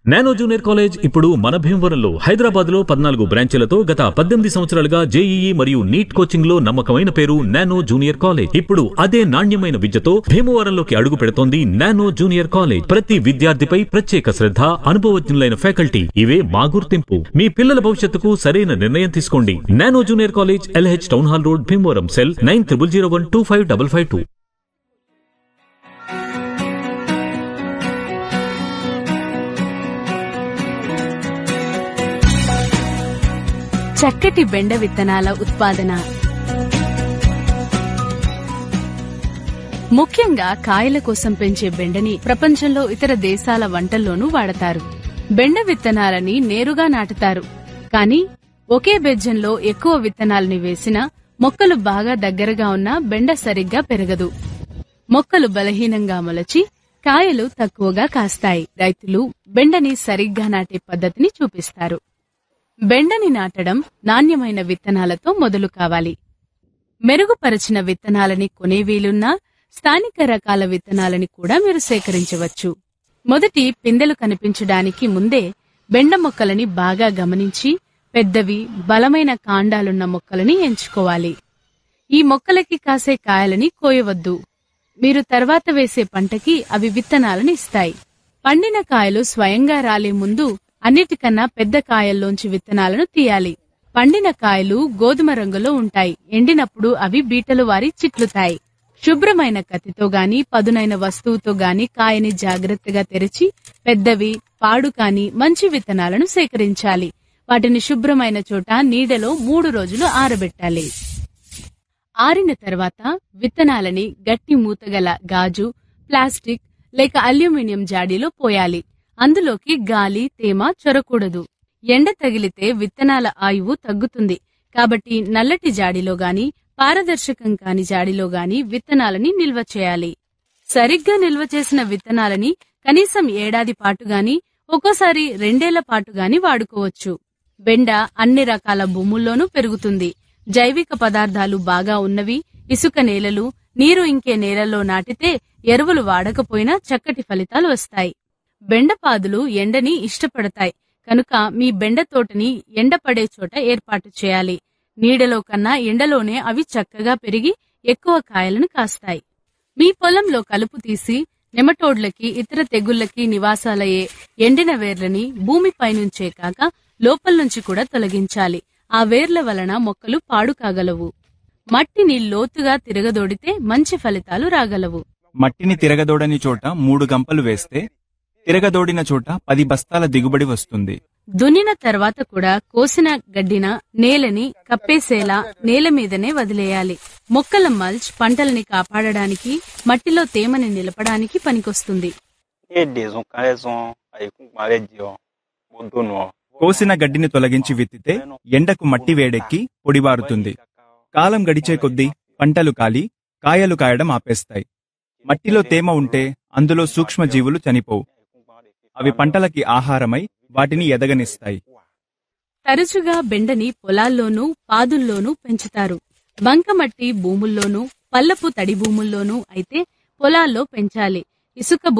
nano junior college ఇప్పుడు మన భీమవరంలో హైదరాబాద్ లో పద్నాలుగు బ్రాంచీలతో గత పద్దెనిమిది సంవత్సరాలుగా జేఈఈ మరియు నీట్ కోచింగ్ లో నమ్మకమైన పేరు నానో జూనియర్ కాలేజ్ ఇప్పుడు అదే నాణ్యమైన విద్యతో భీమవరంలోకి అడుగు పెడుతోంది నానో జూనియర్ కాలేజ్ ప్రతి విద్యార్థిపై ప్రత్యేక శ్రద్ధ అనుభవజ్ఞులైన ఫ్యాకల్టీ ఇవే మా గుర్తింపు మీ పిల్లల భవిష్యత్తుకు సరైన నిర్ణయం తీసుకోండి nano junior college L H town hall road Bhimavaram cell nine triple zero one two five double five two చక్కటి బెండ విత్తనాల ఉత్పాదన ముఖ్యంగా కాయల కోసం పెంచే బెండని ప్రపంచంలో ఇతర దేశాల వంటల్లోనూ వాడతారు బెండ విత్తనాలని నేరుగా నాటుతారు కానీ ఒకే బెజ్జంలో ఎక్కువ విత్తనాలని వేసినా మొక్కలు బాగా దగ్గరగా ఉన్నా బెండ సరిగ్గా పెరగదు మొక్కలు బలహీనంగా మొలచి కాయలు తక్కువగా కాస్తాయి రైతులు బెండని సరిగ్గా నాటే పద్ధతిని చూపిస్తారు బెండని నాటడం నాణ్యమైన విత్తనాలతో మొదలు కావాలి మెరుగుపరచిన విత్తనాలని కొనే వీలున్నా స్థానిక రకాల విత్తనాలని కూడా మీరు సేకరించవచ్చు మొదటి పిందెలు కనిపించడానికి ముందే బెండ మొక్కలని బాగా గమనించి పెద్దవి బలమైన కాండాలున్న మొక్కలని ఎంచుకోవాలి ఈ మొక్కలకి కాసే కాయలని కోయవద్దు మీరు తర్వాత వేసే పంటకి అవి విత్తనాలను ఇస్తాయి పండిన కాయలు స్వయంగా రాలే ముందు అన్నిటికన్నా పెద్ద కాయల్లోంచి విత్తనాలను తీయాలి పండిన కాయలు గోధుమ రంగులో ఉంటాయి ఎండినప్పుడు అవి బీటలు వారి చిట్లుతాయి శుభ్రమైన కత్తితో గాని పదునైన వస్తువుతో గాని కాయని జాగ్రత్తగా తెరిచి పెద్దవి పాడు కాని మంచి విత్తనాలను సేకరించాలి వాటిని శుభ్రమైన చోట నీడలో మూడు రోజులు ఆరబెట్టాలి ఆరిన తర్వాత విత్తనాలని గట్టి మూతగల గాజు ప్లాస్టిక్ లేక అల్యూమినియం జాడీలో పోయాలి అందులోకి గాలి తేమ చొరకూడదు ఎండ తగిలితే విత్తనాల ఆయువు తగ్గుతుంది కాబట్టి నల్లటి జాడీలో గాని పారదర్శకం కాని జాడీలో గాని విత్తనాలని నిల్వ చేయాలి సరిగ్గా నిల్వ చేసిన విత్తనాలని కనీసం ఏడాది పాటు గాని ఒక్కోసారి రెండేళ్ల పాటు గాని వాడుకోవచ్చు బెండ అన్ని రకాల భూముల్లోనూ పెరుగుతుంది జైవిక పదార్థాలు బాగా ఉన్నవి ఇసుక నేలలు నీరు ఇంకే నేలల్లో నాటితే ఎరువులు వాడకపోయినా చక్కటి ఫలితాలు వస్తాయి బెండపాదులు ఎండని ఇష్టపడతాయి కనుక మీ బెండ తోటని ఎండపడే చోట ఏర్పాటు చేయాలి నీడలో కన్నా ఎండలోనే అవి చక్కగా పెరిగి ఎక్కువ కాయలను కాస్తాయి మీ పొలంలో కలుపు తీసి నెమటోడ్లకి ఇతర తెగుళ్లకి నివాసాలయ్యే ఎండిన వేర్లని భూమిపై నుంచే కాక లోపల నుంచి కూడా తొలగించాలి ఆ వేర్ల వలన మొక్కలు పాడు కాగలవు మట్టిని లోతుగా తిరగదోడితే మంచి ఫలితాలు రాగలవు మట్టిని తిరగదోడని చోట మూడు గంపలు వేస్తే తిరగదోడిన చోట పది బస్తాల దిగుబడి వస్తుంది దున్నిన తర్వాత కూడా కోసిన గడ్డిన నేలని కప్పేసేలా నేల మీదనే వదిలేయాలి మొక్కల మల్చ్ పంటలని కాపాడడానికి మట్టిలో తేమని నిలపడానికి పనికొస్తుంది e dezon kalezon ayi kun kumare dio bodono కోసిన గడ్డిని తొలగించి విత్తితే ఎండకు మట్టి వేడెక్కి పొడిబారుతుంది కాలం గడిచే కొద్దీ పంటలు కాలి కాయలు కాయడం ఆపేస్తాయి మట్టిలో తేమ ఉంటే అందులో సూక్ష్మజీవులు చనిపోవు అవి పంటలకి ఆహారమై వాటిని ఎదగనిస్తాయి తరచుగా బెండని పొలాల్లోనూ పాదుల్లోనూ పెంచుతారు బంకమట్టి భూముల్లోనూ పల్లపు తడి భూముల్లోనూ అయితే పొలాల్లో పెంచాలి ఇసుక